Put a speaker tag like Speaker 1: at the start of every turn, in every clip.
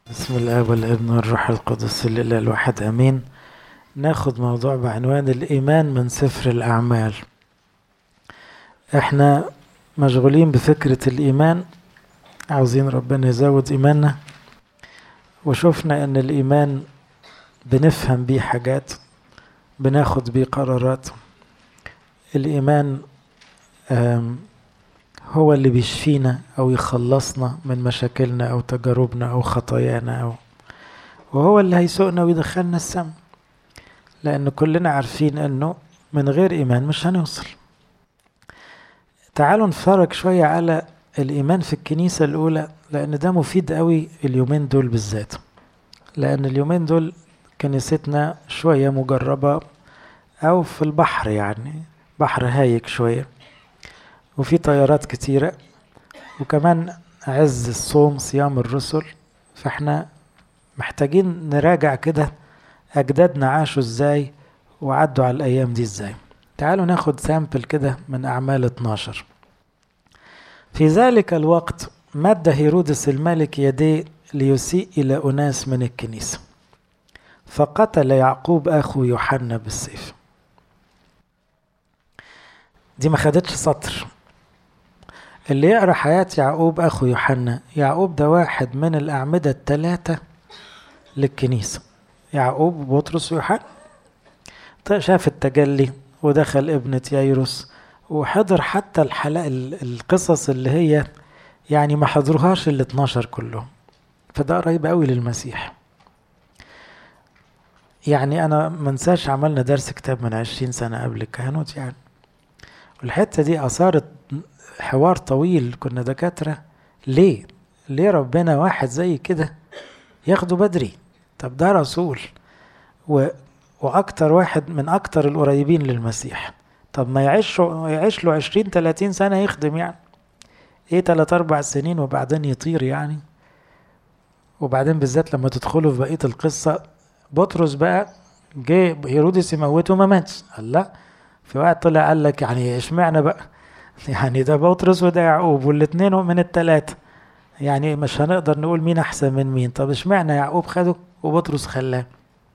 Speaker 1: بسم الله والابن والروح القدس الإله الواحد أمين ناخد موضوع بعنوان الإيمان من سفر الأعمال احنا مشغولين بفكرة الإيمان عاوزين ربنا يزود إيماننا وشفنا أن الإيمان بنفهم بيه حاجات بناخد بيه قرارات الإيمان هو اللي بيشفينا أو يخلصنا من مشاكلنا أو تجاربنا أو خطايانا أو وهو اللي هيسوقنا ويدخلنا السما لأن كلنا عارفين أنه من غير إيمان مش هنوصل تعالوا نتفرج شوية على الإيمان في الكنيسة الأولى لأن ده مفيد قوي اليومين دول بالذات لأن اليومين دول كنيستنا شوية مجربة أو في البحر يعني بحر هايك شوية وفي طيارات كتيرة وكمان عز الصوم صيام الرسل فاحنا محتاجين نراجع كده أجدادنا عاشوا ازاي وعدوا على الأيام دي ازاي تعالوا ناخد سامبل كده من أعمال 12 في ذلك الوقت مد هيرودس الملك يديه ليسيء إلى أناس من الكنيسة فقتل يعقوب أخو يوحنا بالسيف دي ما خدتش سطر اللي يقرا حياة يعقوب أخو يوحنا يعقوب ده واحد من الأعمدة الثلاثة للكنيسة يعقوب وبطرس ويوحنا شاف التجلي ودخل ابنة يايروس وحضر حتى الحلقة القصص اللي هي يعني ما حضروهاش ال 12 كلهم فده قريب قوي للمسيح يعني انا منساش عملنا درس كتاب من عشرين سنة قبل الكهنوت يعني والحتة دي أثارت حوار طويل كنا دكاترة ليه ليه ربنا واحد زي كده ياخده بدري طب ده رسول و... واكتر واحد من اكتر القريبين للمسيح طب ما يعيش يعيش له 20 30 سنه يخدم يعني ايه 3 4 سنين وبعدين يطير يعني وبعدين بالذات لما تدخلوا في بقيه القصه بطرس بقى جه هيرودس يموته ما ماتش قال لا في واحد طلع قال لك يعني اشمعنى بقى يعني ده بطرس وده يعقوب والاثنين من الثلاثه يعني مش هنقدر نقول مين احسن من مين طب اشمعنى يعقوب خده وبطرس خلاه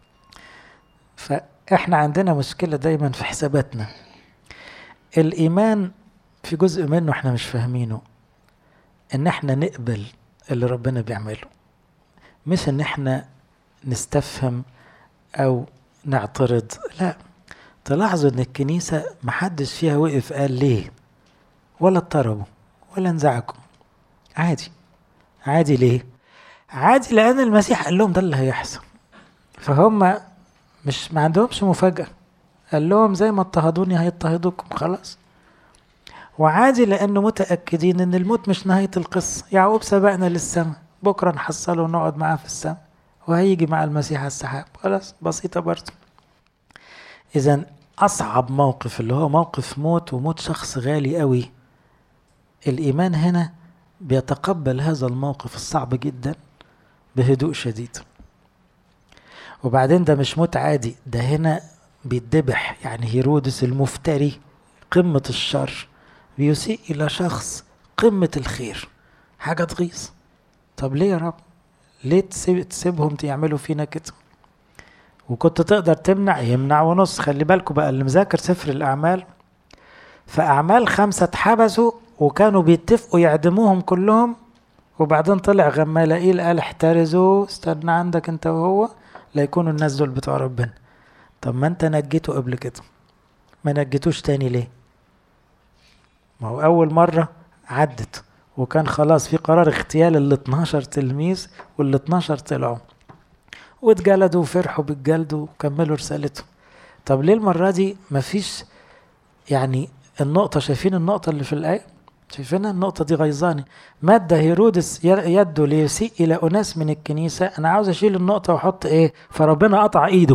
Speaker 1: فاحنا عندنا مشكله دايما في حساباتنا الايمان في جزء منه احنا مش فاهمينه ان احنا نقبل اللي ربنا بيعمله مش ان احنا نستفهم او نعترض لا تلاحظوا ان الكنيسه محدش فيها وقف قال ليه ولا اضطربوا ولا انزعجوا عادي عادي ليه عادي لان المسيح قال لهم ده اللي هيحصل فهم مش ما عندهمش مفاجاه قال لهم زي ما اضطهدوني هيضطهدوكم خلاص وعادي لانه متاكدين ان الموت مش نهايه القصه يعقوب سبقنا للسماء بكره نحصله ونقعد معاه في السماء وهيجي مع المسيح على السحاب خلاص بسيطه برضه اذا اصعب موقف اللي هو موقف موت وموت شخص غالي قوي الايمان هنا بيتقبل هذا الموقف الصعب جدا بهدوء شديد وبعدين ده مش موت عادي ده هنا بيتذبح يعني هيرودس المفتري قمة الشر بيسيء إلى شخص قمة الخير حاجة تغيظ طب ليه يا رب ليه تسيب تسيبهم يعملوا فينا كده وكنت تقدر تمنع يمنع ونص خلي بالكم بقى اللي مذاكر سفر الأعمال في أعمال خمسة اتحبسوا وكانوا بيتفقوا يعدموهم كلهم وبعدين طلع غمالائيل قال احترزوا استنى عندك انت وهو لا يكونوا الناس دول بتوع ربنا طب ما انت نجيته قبل كده ما نجيتوش تاني ليه ما هو اول مرة عدت وكان خلاص في قرار اغتيال ال 12 تلميذ وال 12 طلعوا واتجلدوا وفرحوا بالجلد وكملوا رسالتهم طب ليه المرة دي مفيش يعني النقطة شايفين النقطة اللي في الآية شايفينها النقطة دي غيظاني مد هيرودس يده ليسيء إلى أناس من الكنيسة أنا عاوز أشيل النقطة وأحط إيه فربنا قطع إيده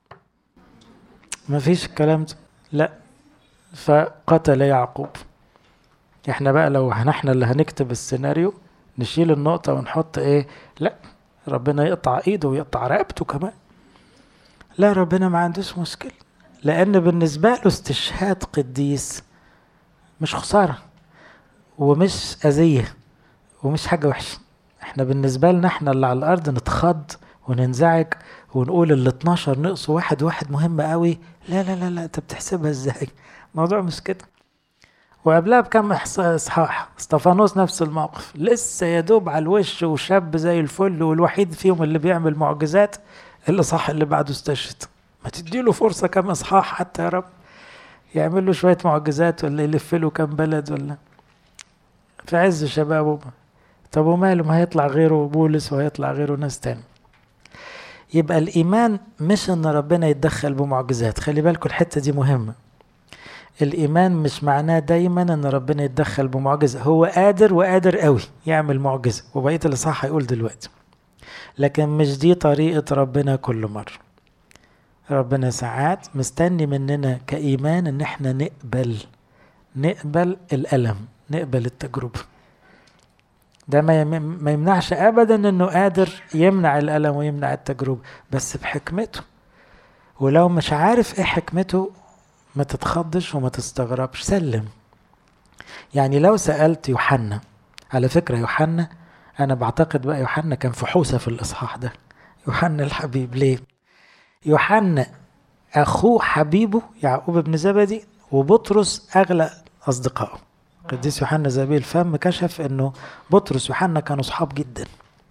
Speaker 1: مفيش الكلام ده لا فقتل يعقوب احنا بقى لو احنا اللي هنكتب السيناريو نشيل النقطة ونحط ايه لا ربنا يقطع ايده ويقطع رقبته كمان لا ربنا ما عندوش مشكلة لأن بالنسبة له استشهاد قديس مش خسارة ومش أذية ومش حاجة وحشة احنا بالنسبة لنا احنا اللي على الأرض نتخض وننزعج ونقول ال 12 نقصوا واحد واحد مهم قوي لا لا لا لا انت بتحسبها ازاي الموضوع مش كده وقبلها بكم اصحاح استفانوس نفس الموقف لسه يدوب على الوش وشاب زي الفل والوحيد فيهم اللي بيعمل معجزات اللي صح اللي بعده استشهد ما تديله فرصة كم اصحاح حتى يا رب يعمل له شوية معجزات ولا يلف له كم بلد ولا في عز شبابه طب وماله ما هيطلع غيره بولس وهيطلع غيره ناس تاني يبقى الإيمان مش إن ربنا يتدخل بمعجزات خلي بالكم الحتة دي مهمة الإيمان مش معناه دايما إن ربنا يتدخل بمعجزة هو قادر وقادر قوي يعمل معجزة وبقية اللي صح هيقول دلوقتي لكن مش دي طريقة ربنا كل مرة ربنا ساعات مستني مننا كإيمان إن احنا نقبل نقبل الألم نقبل التجربة ده ما ما يمنعش ابدا انه قادر يمنع الالم ويمنع التجربه بس بحكمته ولو مش عارف ايه حكمته ما تتخضش وما تستغربش سلم يعني لو سالت يوحنا على فكره يوحنا انا بعتقد بقى يوحنا كان فحوسه في الاصحاح ده يوحنا الحبيب ليه يوحنا اخوه حبيبه يعقوب بن زبدي وبطرس اغلى اصدقائه قديس يوحنا زبيل الفم كشف انه بطرس ويوحنا كانوا صحاب جدا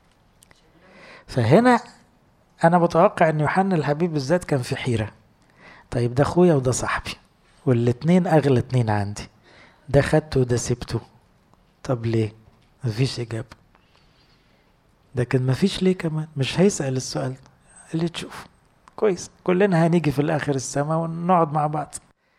Speaker 1: فهنا انا متوقع ان يوحنا الحبيب بالذات كان في حيره طيب ده اخويا وده صاحبي والاتنين اغلى اتنين عندي ده خدته وده سبته طب ليه مفيش اجابه لكن مفيش ليه كمان مش هيسال السؤال اللي تشوف كويس كلنا هنيجي في الاخر السماء ونقعد مع بعض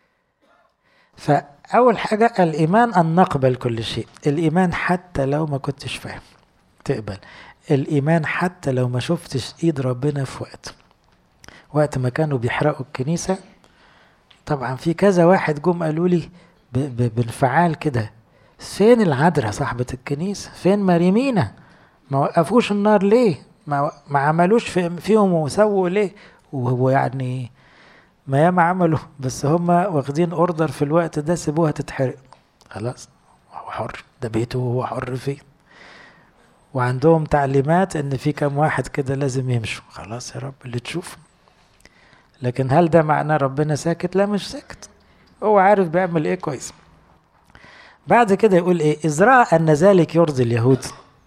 Speaker 1: فأول حاجة الإيمان أن نقبل كل شيء الإيمان حتى لو ما كنتش فاهم تقبل الإيمان حتى لو ما شفتش إيد ربنا في وقت وقت ما كانوا بيحرقوا الكنيسة طبعا في كذا واحد جم قالوا لي بانفعال كده فين العذراء صاحبة الكنيسة فين مريمينا ما وقفوش النار ليه ما, ما عملوش في فيهم وسووا ليه وهو يعني ما ياما عملوا بس هم واخدين اوردر في الوقت ده سيبوها تتحرق خلاص هو حر ده بيته وهو حر فيه وعندهم تعليمات ان في كم واحد كده لازم يمشوا خلاص يا رب اللي تشوف لكن هل ده معناه ربنا ساكت لا مش ساكت هو عارف بيعمل ايه كويس بعد كده يقول ايه اذ راى ان ذلك يرضي اليهود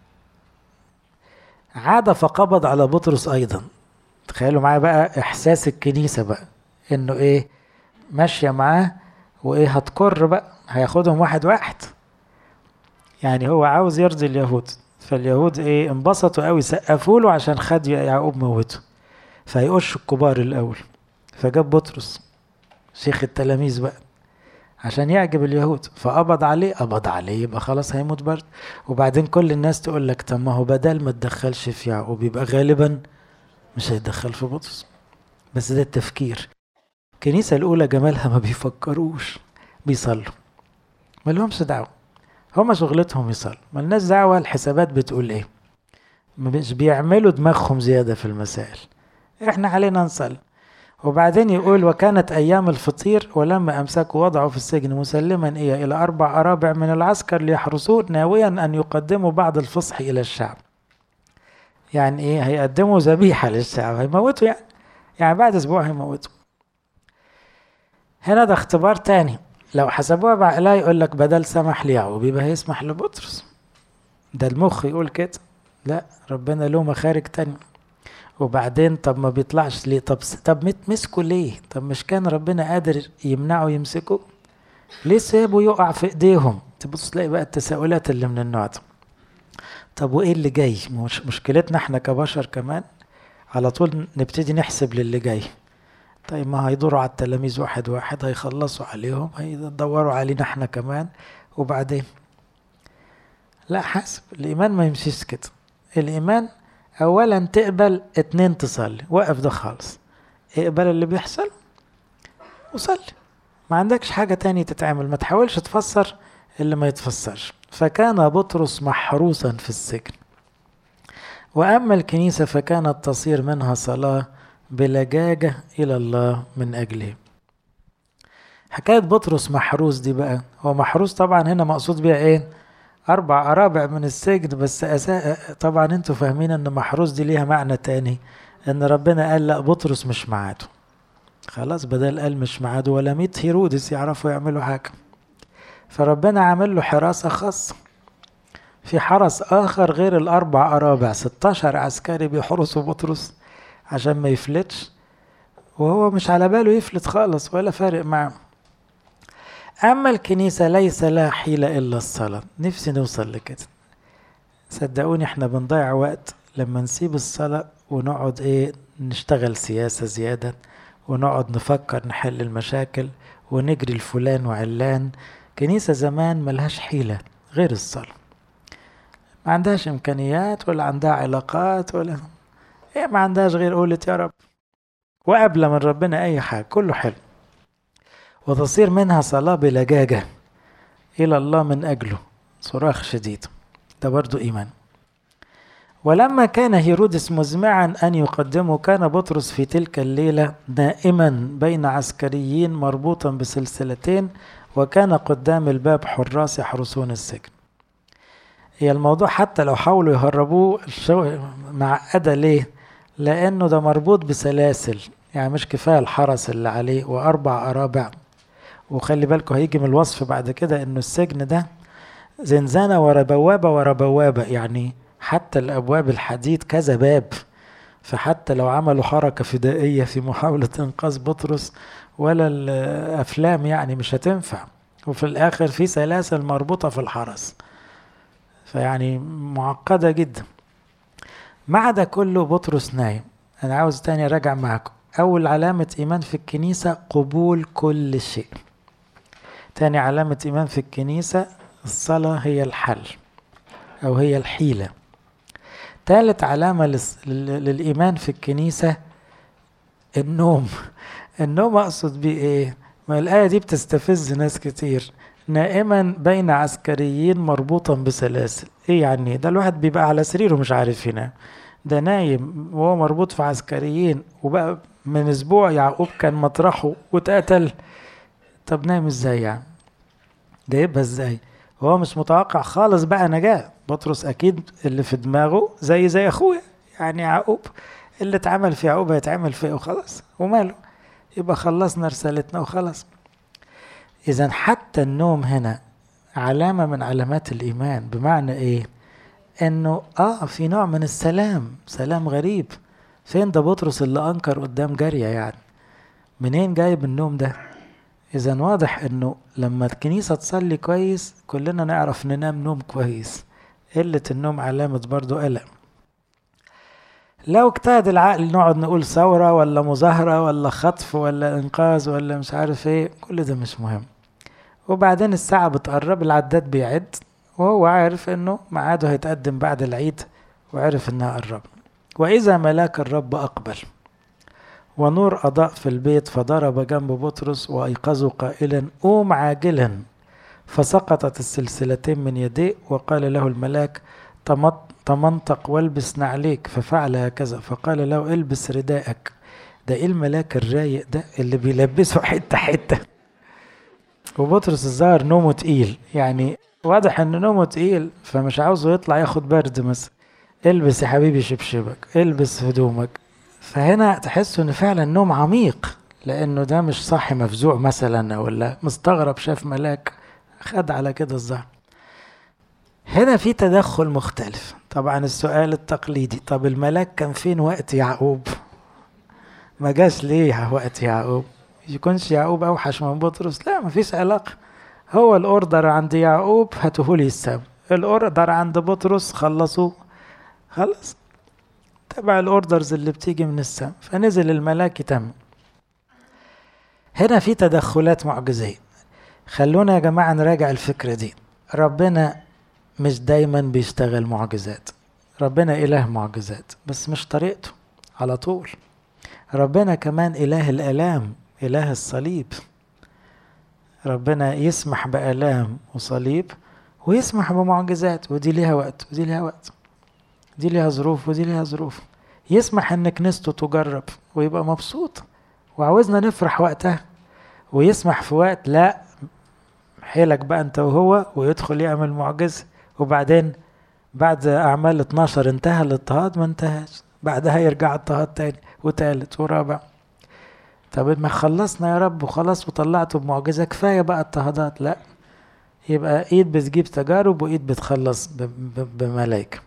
Speaker 1: عاد فقبض على بطرس ايضا تخيلوا معايا بقى احساس الكنيسه بقى انه ايه ماشيه معاه وايه هتكر بقى هياخدهم واحد واحد يعني هو عاوز يرضي اليهود فاليهود ايه انبسطوا قوي سقفوا له عشان خد يعقوب موته فيقش الكبار الاول فجاب بطرس شيخ التلاميذ بقى عشان يعجب اليهود فقبض عليه قبض عليه يبقى خلاص هيموت برد وبعدين كل الناس تقول لك طب ما هو بدل ما تدخلش في يعقوب يبقى غالبا مش هيتدخل في بطرس بس ده التفكير الكنيسة الأولى جمالها ما بيفكروش بيصلوا ما لهمش دعوة هما شغلتهم يصلوا ما لناش دعوة الحسابات بتقول ايه مش بيعملوا دماغهم زيادة في المسائل احنا علينا نصلي وبعدين يقول وكانت أيام الفطير ولما أمسكوا وضعوا في السجن مسلما إيه إلى أربع أرابع من العسكر ليحرسوه ناويا أن يقدموا بعض الفصح إلى الشعب يعني إيه هيقدموا ذبيحة للشعب هيموتوا يعني يعني بعد أسبوع هيموتوا هنا ده اختبار تاني لو حسبوها بعقلها يقول لك بدل سمح ليعقوب يبقى هيسمح لبطرس ده المخ يقول كده لا ربنا له مخارج تانية وبعدين طب ما بيطلعش ليه طب طب مسكوا ليه طب مش كان ربنا قادر يمنعه يمسكه ليه سابه يقع في ايديهم تبص تلاقي بقى التساؤلات اللي من النوع ده طب وايه اللي جاي مش مشكلتنا احنا كبشر كمان على طول نبتدي نحسب للي جاي طيب ما هيدوروا على التلاميذ واحد واحد هيخلصوا عليهم هيدوروا علينا احنا كمان وبعدين لا حاسب الايمان ما يمشيش كده الايمان اولا تقبل اتنين تصلي وقف ده خالص اقبل اللي بيحصل وصلي ما عندكش حاجة تانية تتعمل ما تحاولش تفسر اللي ما يتفسرش فكان بطرس محروسا في السجن وأما الكنيسة فكانت تصير منها صلاة بلجاجة إلى الله من أجله حكاية بطرس محروس دي بقى هو محروس طبعا هنا مقصود بيها إيه أربع أرابع من السجن بس أسا... طبعا انتوا فاهمين ان محروس دي ليها معنى تاني ان ربنا قال لا بطرس مش معاده خلاص بدل قال مش معاده ولا ميت هيرودس يعرفوا يعملوا حاجة فربنا عامل له حراسة خاصة في حرس آخر غير الأربع أرابع 16 عسكري بيحرسوا بطرس عشان ما يفلتش وهو مش على باله يفلت خالص ولا فارق معاه أما الكنيسة ليس لها حيلة إلا الصلاة نفسي نوصل لكده صدقوني احنا بنضيع وقت لما نسيب الصلاة ونقعد ايه نشتغل سياسة زيادة ونقعد نفكر نحل المشاكل ونجري الفلان وعلان كنيسة زمان ملهاش حيلة غير الصلاة ما عندهاش إمكانيات ولا عندها علاقات ولا إيه ما عندهاش غير قولة يا رب وقبل من ربنا أي حاجة كله حلو وتصير منها صلاة بلجاجة إلى الله من أجله صراخ شديد ده برضو إيمان ولما كان هيرودس مزمعا أن يقدمه كان بطرس في تلك الليلة نائما بين عسكريين مربوطا بسلسلتين وكان قدام الباب حراس يحرسون السجن هي الموضوع حتى لو حاولوا يهربوه معقدة ليه؟ لأنه ده مربوط بسلاسل يعني مش كفاية الحرس اللي عليه وأربع أرابع وخلي بالكم هيجي من الوصف بعد كده إنه السجن ده زنزانة ورا بوابة ورا بوابة يعني حتى الأبواب الحديد كذا باب فحتى لو عملوا حركة فدائية في محاولة إنقاذ بطرس ولا الأفلام يعني مش هتنفع وفي الآخر في سلاسل مربوطة في الحرس فيعني معقدة جدا مع ده كله بطرس نايم أنا عاوز تاني أراجع معاكم أول علامة إيمان في الكنيسة قبول كل شيء تاني علامة إيمان في الكنيسة الصلاة هي الحل أو هي الحيلة تالت علامة للإيمان في الكنيسة النوم النوم أقصد بيه إيه؟ ما الآية دي بتستفز ناس كتير نائما بين عسكريين مربوطا بسلاسل ايه يعني ده الواحد بيبقى على سريره مش عارف ينام ده نايم وهو مربوط في عسكريين وبقى من اسبوع يعقوب كان مطرحه واتقتل طب نايم ازاي يعني ده يبقى ازاي هو مش متوقع خالص بقى نجاة بطرس اكيد اللي في دماغه زي زي اخويا يعني يعقوب اللي اتعمل في يعقوب هيتعمل فيه وخلاص وماله يبقى خلصنا رسالتنا وخلاص اذا حتى النوم هنا علامة من علامات الإيمان بمعنى إيه؟ إنه آه في نوع من السلام سلام غريب فين ده بطرس اللي أنكر قدام جارية يعني منين جايب النوم ده؟ إذا واضح إنه لما الكنيسة تصلي كويس كلنا نعرف ننام نوم كويس قلة النوم علامة برضو قلق لو اجتهد العقل نقعد نقول ثورة ولا مظاهرة ولا خطف ولا إنقاذ ولا مش عارف إيه كل ده مش مهم وبعدين الساعة بتقرب العداد بيعد وهو عارف إنه ميعاده هيتقدم بعد العيد وعرف إنها قرب وإذا ملاك الرب أقبل ونور أضاء في البيت فضرب جنب بطرس وأيقظه قائلا قوم عاجلا فسقطت السلسلتين من يديه وقال له الملاك تمنطق والبس نعليك ففعل هكذا فقال له البس رداءك ده ايه الملاك الرايق ده اللي بيلبسه حته حته وبطرس الظاهر نومه تقيل يعني واضح ان نومه تقيل فمش عاوزه يطلع ياخد برد مثلا البس يا حبيبي شبشبك البس هدومك فهنا تحسوا ان فعلا نوم عميق لانه ده مش صاحي مفزوع مثلا ولا مستغرب شاف ملاك خد على كده الظهر هنا في تدخل مختلف طبعا السؤال التقليدي طب الملاك كان فين وقت يعقوب ما جاش ليه وقت يعقوب يكونش يعقوب اوحش من بطرس لا مفيش علاقه هو الاوردر عند يعقوب هاتهولي السبب الاوردر عند بطرس خلصوه خلص تبع الاوردرز اللي بتيجي من السماء فنزل الملاك تم هنا في تدخلات معجزيه خلونا يا جماعه نراجع الفكره دي ربنا مش دايما بيشتغل معجزات ربنا اله معجزات بس مش طريقته على طول ربنا كمان اله الالام اله الصليب ربنا يسمح بالام وصليب ويسمح بمعجزات ودي ليها وقت ودي ليها وقت دي ليها ظروف ودي ليها ظروف يسمح ان كنيسته تجرب ويبقى مبسوط وعاوزنا نفرح وقتها ويسمح في وقت لا حيلك بقى انت وهو ويدخل يعمل معجزه وبعدين بعد أعمال 12 انتهى الاضطهاد ما انتهاش بعدها يرجع اضطهاد تاني وتالت ورابع طب ما خلصنا يا رب وخلاص وطلعته بمعجزة كفاية بقى اضطهادات لا يبقى ايد بتجيب تجارب وايد بتخلص بملائكة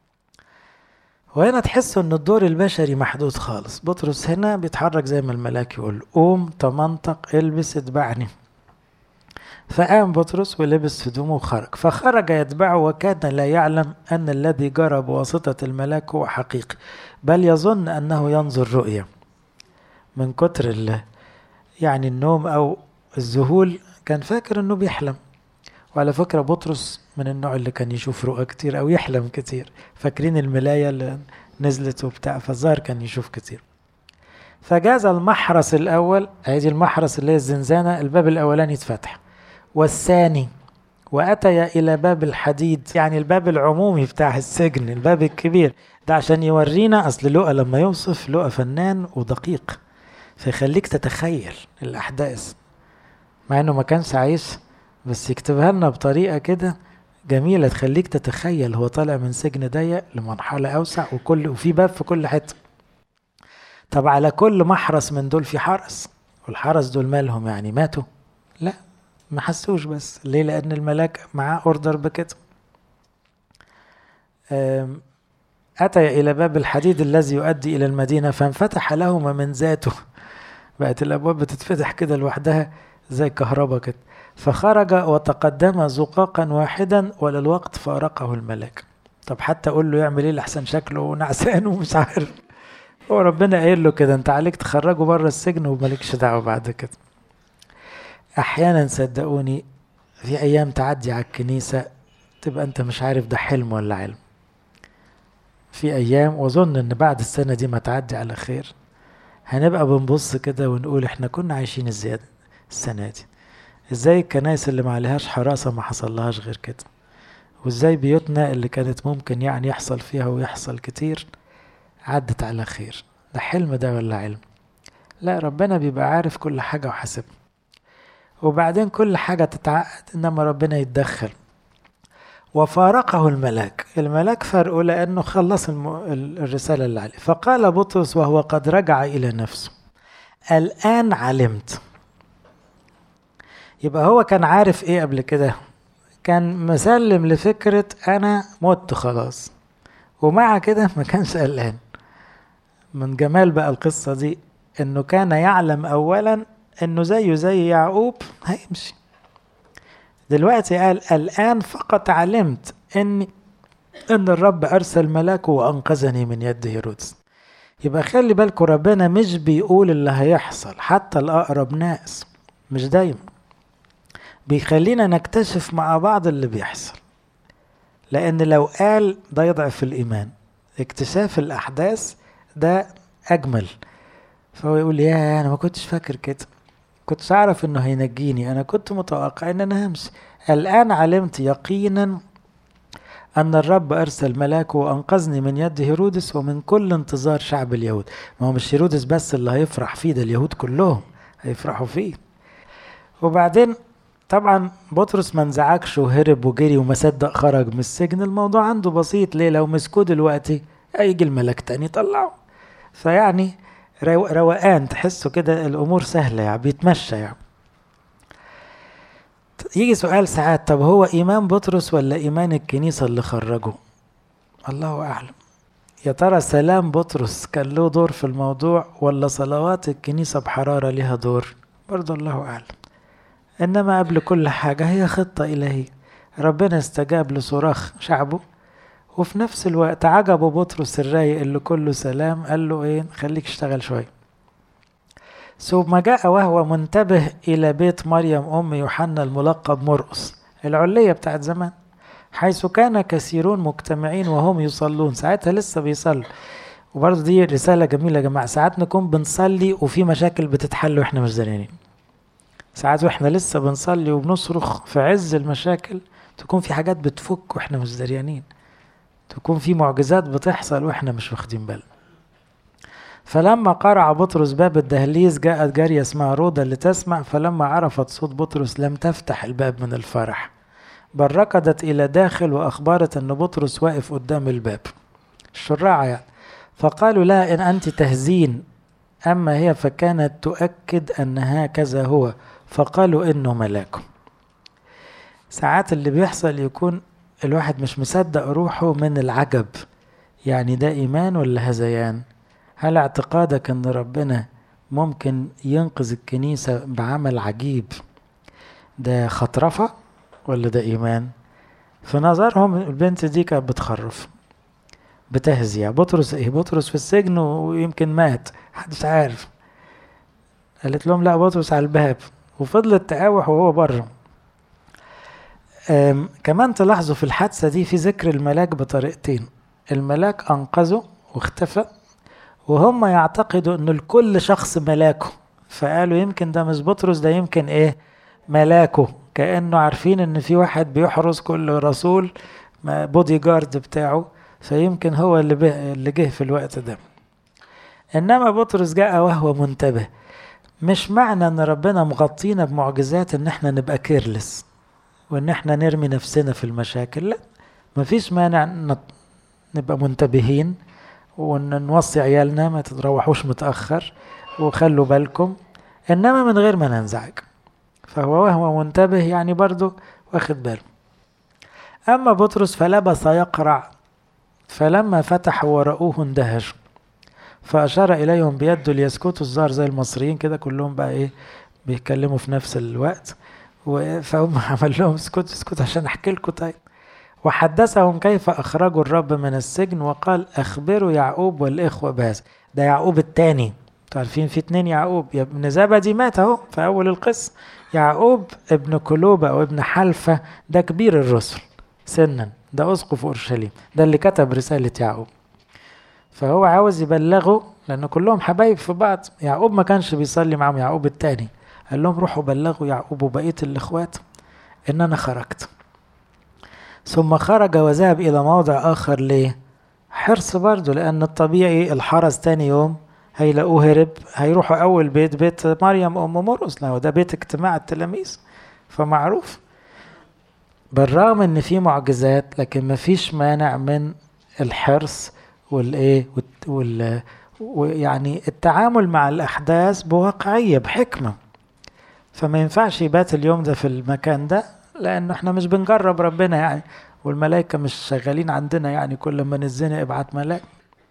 Speaker 1: وهنا تحسوا ان الدور البشري محدود خالص بطرس هنا بيتحرك زي ما الملاك يقول قوم تمنطق البس اتبعني فقام بطرس ولبس هدومه وخرج فخرج يتبعه وكان لا يعلم أن الذي جرى بواسطة الملاك هو حقيقي بل يظن أنه ينظر رؤية من كتر يعني النوم أو الذهول كان فاكر أنه بيحلم وعلى فكرة بطرس من النوع اللي كان يشوف رؤى كتير أو يحلم كتير فاكرين الملاية اللي نزلت وبتاع فالظاهر كان يشوف كتير فجاز المحرس الأول هذه المحرس اللي هي الزنزانة الباب الأولاني اتفتح والثاني وأتي إلى باب الحديد يعني الباب العمومي بتاع السجن الباب الكبير ده عشان يورينا أصل لقى لما يوصف لقى فنان ودقيق فيخليك تتخيل الأحداث مع إنه ما كانش عايش بس يكتبها لنا بطريقة كده جميلة تخليك تتخيل هو طالع من سجن ضيق لمرحلة أوسع وكل وفي باب في كل حتة طب على كل محرس من دول في حرس والحرس دول مالهم يعني ماتوا لا ما حسوش بس ليه لأن الملاك معاه أوردر بكده أتى إلى باب الحديد الذي يؤدي إلى المدينة فانفتح لهما من ذاته بقت الأبواب بتتفتح كده لوحدها زي كهرباء كده فخرج وتقدم زقاقا واحدا وللوقت فارقه الملاك طب حتى اقول له يعمل ايه لحسن شكله نعسان ومش عارف هو ربنا قايل له كده انت عليك تخرجه بره السجن ومالكش دعوه بعد كده احيانا صدقوني في ايام تعدي على الكنيسه تبقى انت مش عارف ده حلم ولا علم في ايام واظن ان بعد السنه دي ما تعدي على خير هنبقى بنبص كده ونقول احنا كنا عايشين ازاي السنه دي ازاي الكنائس اللي ما عليهاش حراسة ما حصلهاش غير كده وازاي بيوتنا اللي كانت ممكن يعني يحصل فيها ويحصل كتير عدت على خير ده حلم ده ولا علم لا ربنا بيبقى عارف كل حاجة وحاسبها وبعدين كل حاجة تتعقد إنما ربنا يتدخل وفارقه الملاك الملاك فرقه لأنه خلص الم... الرسالة اللي عليه فقال بطرس وهو قد رجع إلى نفسه الآن علمت يبقى هو كان عارف ايه قبل كده كان مسلم لفكرة انا مت خلاص ومع كده ما كانش قلقان من جمال بقى القصة دي انه كان يعلم اولا انه زيه زي يعقوب هيمشي دلوقتي قال الان فقط علمت اني ان الرب ارسل ملاكه وانقذني من يد هيرودس يبقى خلي بالكم ربنا مش بيقول اللي هيحصل حتى الاقرب ناس مش دايما بيخلينا نكتشف مع بعض اللي بيحصل لأن لو قال ده يضعف الإيمان اكتشاف الأحداث ده أجمل فهو يقول يا أنا ما كنتش فاكر كده كنتش أعرف إنه هينجيني أنا كنت متوقع إن أنا همشي الآن علمت يقينا أن الرب أرسل ملاكه وأنقذني من يد هيرودس ومن كل انتظار شعب اليهود ما هو مش هيرودس بس اللي هيفرح فيه ده اليهود كلهم هيفرحوا فيه وبعدين طبعا بطرس ما انزعجش وهرب وجري وما صدق خرج من السجن الموضوع عنده بسيط ليه لو مسكوه دلوقتي هيجي الملك تاني يطلعه فيعني روقان تحسوا كده الامور سهله يعني بيتمشى يعني يجي سؤال ساعات طب هو ايمان بطرس ولا ايمان الكنيسه اللي خرجه الله اعلم يا ترى سلام بطرس كان له دور في الموضوع ولا صلوات الكنيسه بحراره لها دور برضه الله اعلم إنما قبل كل حاجة هي خطة إلهية ربنا استجاب لصراخ شعبه وفي نفس الوقت عجبه بطرس الرايق اللي كله سلام قال له ايه خليك اشتغل شوية ثم جاء وهو منتبه إلى بيت مريم أم يوحنا الملقب مرقس العلية بتاعت زمان حيث كان كثيرون مجتمعين وهم يصلون ساعتها لسه بيصلوا وبرضه دي رسالة جميلة يا جماعة ساعات نكون بنصلي وفي مشاكل بتتحل واحنا مش داريين ساعات واحنا لسه بنصلي وبنصرخ في عز المشاكل تكون في حاجات بتفك واحنا مش دريانين تكون في معجزات بتحصل واحنا مش واخدين بالنا فلما قرع بطرس باب الدهليز جاءت جارية اسمها رودا لتسمع فلما عرفت صوت بطرس لم تفتح الباب من الفرح بل ركضت إلى داخل وأخبرت أن بطرس واقف قدام الباب الشراعة يعني فقالوا لها إن أنت تهزين أما هي فكانت تؤكد أن هكذا هو فقالوا إنه ملاك ساعات اللي بيحصل يكون الواحد مش مصدق روحه من العجب يعني ده إيمان ولا هذيان هل اعتقادك أن ربنا ممكن ينقذ الكنيسة بعمل عجيب ده خطرفة ولا ده إيمان في نظرهم البنت دي كانت بتخرف بتهزي بطرس ايه بطرس في السجن ويمكن مات محدش عارف قالت لهم لا بطرس على الباب وفضلت تقاوح وهو بره كمان تلاحظوا في الحادثة دي في ذكر الملاك بطريقتين الملاك أنقذه واختفى وهم يعتقدوا أن الكل شخص ملاكه فقالوا يمكن ده مش بطرس ده يمكن إيه ملاكه كأنه عارفين أن في واحد بيحرس كل رسول بودي جارد بتاعه فيمكن هو اللي, اللي جه في الوقت ده إنما بطرس جاء وهو منتبه مش معنى ان ربنا مغطينا بمعجزات ان احنا نبقى كيرلس وان احنا نرمي نفسنا في المشاكل لا مفيش مانع نبقى منتبهين وان نوصي عيالنا ما تتروحوش متاخر وخلوا بالكم انما من غير ما ننزعج فهو وهو منتبه يعني برضه واخد باله اما بطرس فلبث يقرع فلما فتحوا ورأوه اندهشوا فأشار إليهم بيده ليسكتوا الظاهر زي المصريين كده كلهم بقى إيه بيتكلموا في نفس الوقت فهم عمل لهم اسكتوا اسكتوا عشان أحكي لكم طيب وحدثهم كيف أخرجوا الرب من السجن وقال أخبروا يعقوب والإخوة بهذا ده يعقوب الثاني عارفين في اتنين يعقوب يا ابن زبدي مات اهو في أول القصة يعقوب ابن كلوبة أو ابن حلفة ده كبير الرسل سنا ده أسقف أورشليم ده اللي كتب رسالة يعقوب فهو عاوز يبلغه لأن كلهم حبايب في بعض يعقوب ما كانش بيصلي معاهم يعقوب التاني قال لهم روحوا بلغوا يعقوب وبقية الإخوات إن أنا خرجت ثم خرج وذهب إلى موضع آخر ليه؟ حرص برضه لأن الطبيعي الحرس تاني يوم هيلاقوه هرب هيروحوا أول بيت بيت مريم أم مرقس لو ده بيت اجتماع التلاميذ فمعروف بالرغم ان في معجزات لكن مفيش مانع من الحرص والايه وال ويعني التعامل مع الاحداث بواقعيه بحكمه فما ينفعش يبات اليوم ده في المكان ده لانه احنا مش بنجرب ربنا يعني والملائكه مش شغالين عندنا يعني كل ما نزنق ابعت ملاك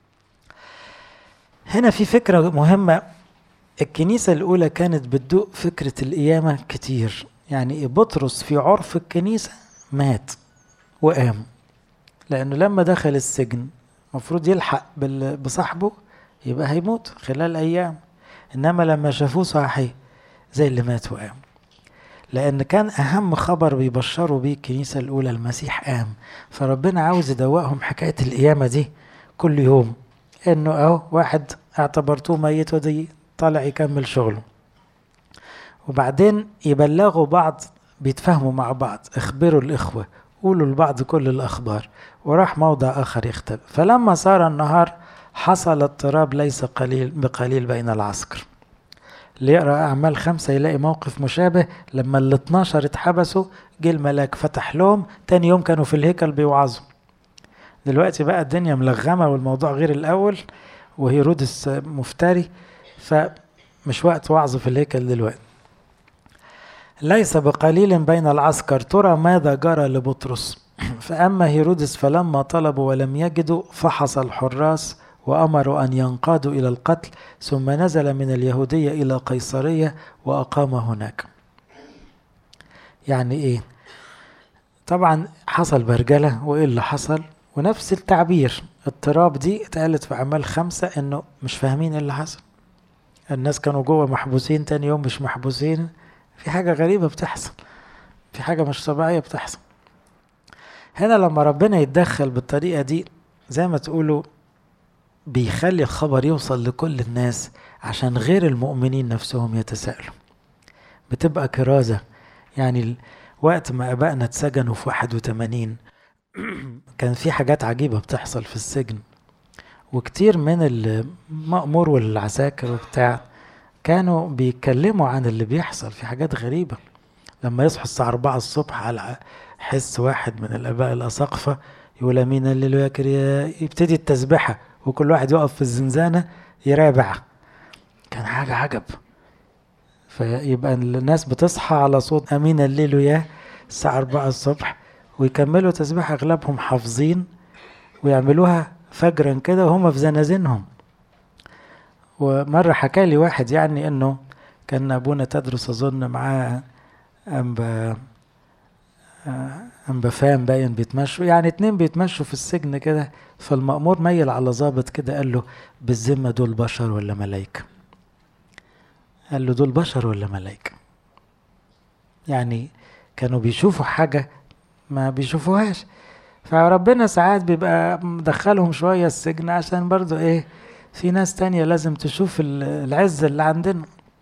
Speaker 1: هنا في فكره مهمه الكنيسه الاولى كانت بتدوق فكره القيامه كتير يعني بطرس في عرف الكنيسه مات وقام لانه لما دخل السجن المفروض يلحق بصاحبه يبقى هيموت خلال ايام انما لما شافوه صاحي زي اللي مات وقام لان كان اهم خبر بيبشروا بيه الكنيسه الاولى المسيح قام فربنا عاوز يدوقهم حكايه القيامه دي كل يوم انه اهو واحد اعتبرتوه ميت ودي طالع يكمل شغله وبعدين يبلغوا بعض بيتفاهموا مع بعض اخبروا الإخوة قولوا لبعض كل الأخبار وراح موضع آخر يختبئ فلما صار النهار حصل اضطراب ليس قليل بقليل بين العسكر اللي يقرأ أعمال خمسة يلاقي موقف مشابه لما ال 12 اتحبسوا جه الملاك فتح لهم تاني يوم كانوا في الهيكل بيوعظوا دلوقتي بقى الدنيا ملغمة والموضوع غير الأول وهيرودس مفتري فمش وقت وعظ في الهيكل دلوقتي ليس بقليل بين العسكر ترى ماذا جرى لبطرس فأما هيرودس فلما طلبوا ولم يجدوا فحص الحراس وأمروا أن ينقادوا إلى القتل ثم نزل من اليهودية إلى قيصرية وأقام هناك يعني إيه طبعا حصل برجلة وإيه اللي حصل ونفس التعبير اضطراب دي اتقالت في أعمال خمسة إنه مش فاهمين إيه اللي حصل الناس كانوا جوه محبوسين تاني يوم مش محبوسين في حاجة غريبة بتحصل في حاجة مش طبيعية بتحصل هنا لما ربنا يتدخل بالطريقة دي زي ما تقولوا بيخلي الخبر يوصل لكل الناس عشان غير المؤمنين نفسهم يتساءلوا بتبقى كرازة يعني وقت ما أبائنا اتسجنوا في 81 كان في حاجات عجيبة بتحصل في السجن وكتير من المأمور والعساكر وبتاع كانوا بيتكلموا عن اللي بيحصل في حاجات غريبة لما يصحوا الساعة 4 الصبح على حس واحد من الآباء الأساقفة يقول أمين الليل ياكر يبتدي التسبحة وكل واحد يقف في الزنزانة يرابع كان حاجة عجب فيبقى الناس بتصحى على صوت أمين الليل يا الساعة أربعة الصبح ويكملوا تسبيح أغلبهم حافظين ويعملوها فجرا كده وهم في زنازينهم ومرة حكى لي واحد يعني إنه كان أبونا تدرس أظن معاه أنبا أنبا فام باين بيتمشوا يعني اتنين بيتمشوا في السجن كده فالمأمور ميل على ظابط كده قال له بالذمة دول بشر ولا ملايكة قال له دول بشر ولا ملايكة يعني كانوا بيشوفوا حاجة ما بيشوفوهاش فربنا ساعات بيبقى مدخلهم شوية السجن عشان برضو ايه في ناس تانية لازم تشوف العز اللي عندنا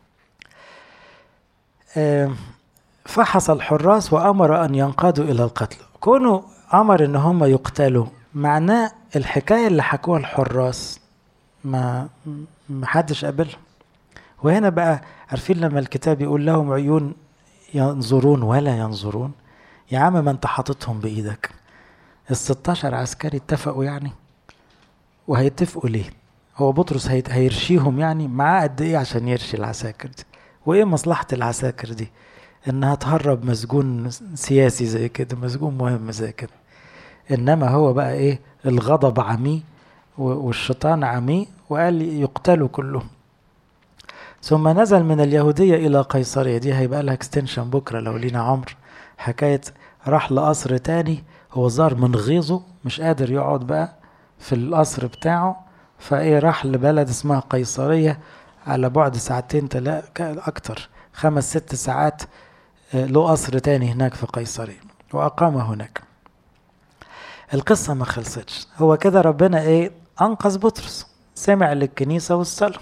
Speaker 1: فحص الحراس وأمر أن ينقادوا إلى القتل كونوا أمر إن هم يقتلوا معناه الحكاية اللي حكوها الحراس ما ما حدش قابلها وهنا بقى عارفين لما الكتاب يقول لهم عيون ينظرون ولا ينظرون يا عم ما انت حاططهم بايدك ال 16 عسكري اتفقوا يعني وهيتفقوا ليه هو بطرس هيرشيهم يعني معاه قد ايه عشان يرشي العساكر دي وايه مصلحة العساكر دي انها تهرب مسجون سياسي زي كده مسجون مهم زي كده انما هو بقى ايه الغضب عميه والشيطان عميه وقال يقتلوا كلهم ثم نزل من اليهودية إلى قيصرية دي هيبقى لها اكستنشن بكرة لو لينا عمر حكاية راح لقصر تاني هو ظهر من غيظه مش قادر يقعد بقى في القصر بتاعه فايه راح لبلد اسمها قيصرية على بعد ساعتين تلا أكتر خمس ست ساعات له قصر تاني هناك في قيصرية وأقام هناك القصة ما خلصتش هو كده ربنا ايه أنقذ بطرس سمع للكنيسة والصلاة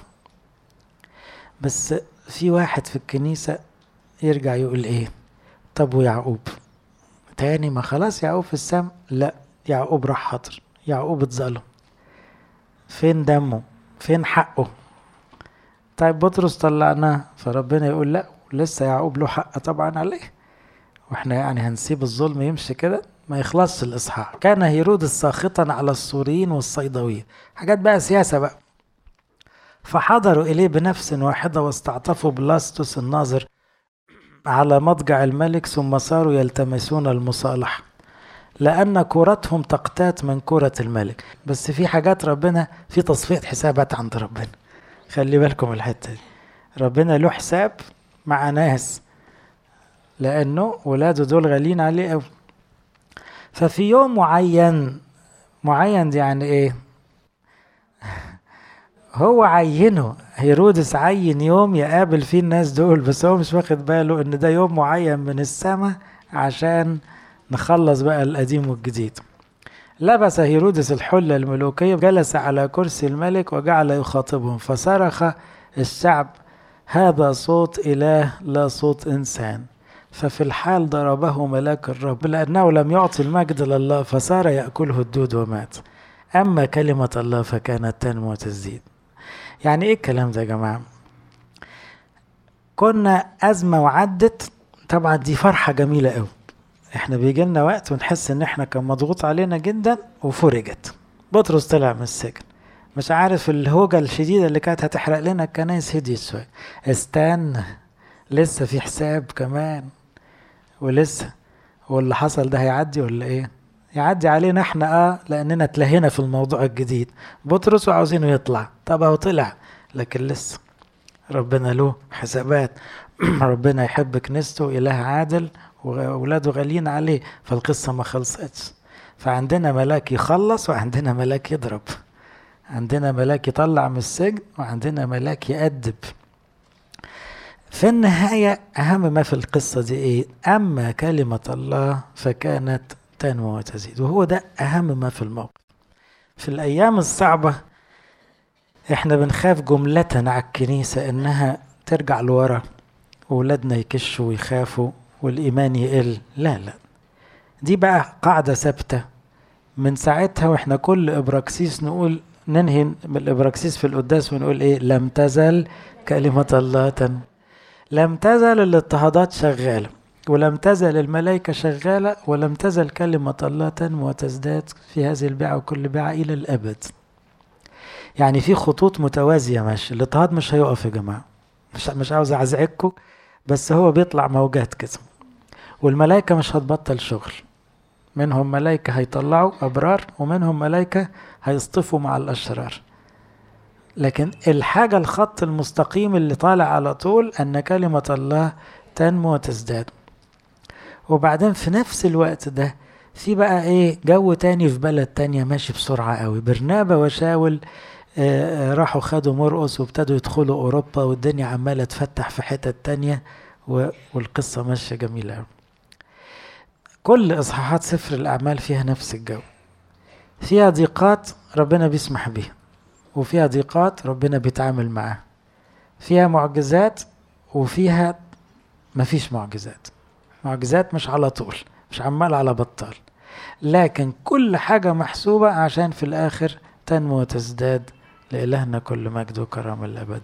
Speaker 1: بس في واحد في الكنيسة يرجع يقول ايه طب ويعقوب تاني ما خلاص يعقوب في السم لا يعقوب راح حضر يعقوب اتظلم فين دمه فين حقه طيب بطرس طلعناه فربنا يقول لا لسه يعقوب له حق طبعا عليه واحنا يعني هنسيب الظلم يمشي كده ما يخلصش الاصحاح كان هيرودس ساخطا على السوريين والصيدويين حاجات بقى سياسه بقى فحضروا اليه بنفس واحده واستعطفوا بلاستوس الناظر على مضجع الملك ثم صاروا يلتمسون المصالحه لأن كرتهم تقتات من كرة الملك بس في حاجات ربنا في تصفية حسابات عند ربنا خلي بالكم الحتة دي ربنا له حساب مع ناس لأنه ولاده دول غاليين عليه أوي ففي يوم معين معين دي يعني ايه هو عينه هيرودس عين يوم يقابل فيه الناس دول بس هو مش واخد باله ان ده يوم معين من السماء عشان نخلص بقى القديم والجديد لبس هيرودس الحلة الملوكية جلس على كرسي الملك وجعل يخاطبهم فصرخ الشعب هذا صوت إله لا صوت إنسان ففي الحال ضربه ملاك الرب لأنه لم يعطي المجد لله فصار يأكله الدود ومات أما كلمة الله فكانت تنمو وتزيد يعني إيه الكلام ده يا جماعة كنا أزمة وعدت طبعا دي فرحة جميلة قوي احنا بيجي لنا وقت ونحس ان احنا كان مضغوط علينا جدا وفرجت بطرس طلع من السجن مش عارف الهوجة الشديدة اللي كانت هتحرق لنا الكنايس هديت شوية استنى لسه في حساب كمان ولسه واللي حصل ده هيعدي ولا ايه يعدي علينا احنا اه لاننا اتلهينا في الموضوع الجديد بطرس وعاوزينه يطلع طب هو طلع لكن لسه ربنا له حسابات ربنا يحب كنيسته اله عادل واولاده غاليين عليه فالقصه ما خلصتش فعندنا ملاك يخلص وعندنا ملاك يضرب عندنا ملاك يطلع من السجن وعندنا ملاك يأدب في النهاية أهم ما في القصة دي إيه؟ أما كلمة الله فكانت تنمو وتزيد وهو ده أهم ما في الموقف في الأيام الصعبة إحنا بنخاف جملة على الكنيسة إنها ترجع لورا وولادنا يكشوا ويخافوا والإيمان يقل لا لا دي بقى قاعدة ثابتة من ساعتها واحنا كل إبراكسيس نقول ننهي بالإبراكسيس في القداس ونقول إيه لم تزل كلمة الله تن لم تزل الاضطهادات شغالة ولم تزل الملائكة شغالة ولم تزل كلمة الله تنمو وتزداد في هذه البيعة وكل بيعة إلى الأبد يعني في خطوط متوازية ماشي الاضطهاد مش هيقف يا جماعة مش مش عاوز أعزعجكم بس هو بيطلع موجات كده والملائكة مش هتبطل شغل منهم ملائكة هيطلعوا أبرار ومنهم ملائكة هيصطفوا مع الأشرار لكن الحاجة الخط المستقيم اللي طالع على طول أن كلمة الله تنمو وتزداد وبعدين في نفس الوقت ده في بقى ايه جو تاني في بلد تانية ماشي بسرعة قوي برنابا وشاول آه راحوا خدوا مرقص وابتدوا يدخلوا أوروبا والدنيا عمالة تفتح في حتت تانية والقصة ماشية جميلة قوي كل إصحاحات سفر الأعمال فيها نفس الجو فيها ضيقات ربنا بيسمح بيها وفيها ضيقات ربنا بيتعامل معاها فيها معجزات وفيها مفيش معجزات معجزات مش على طول مش عمال على بطال لكن كل حاجة محسوبة عشان في الآخر تنمو وتزداد لإلهنا كل مجد وكرم الأبد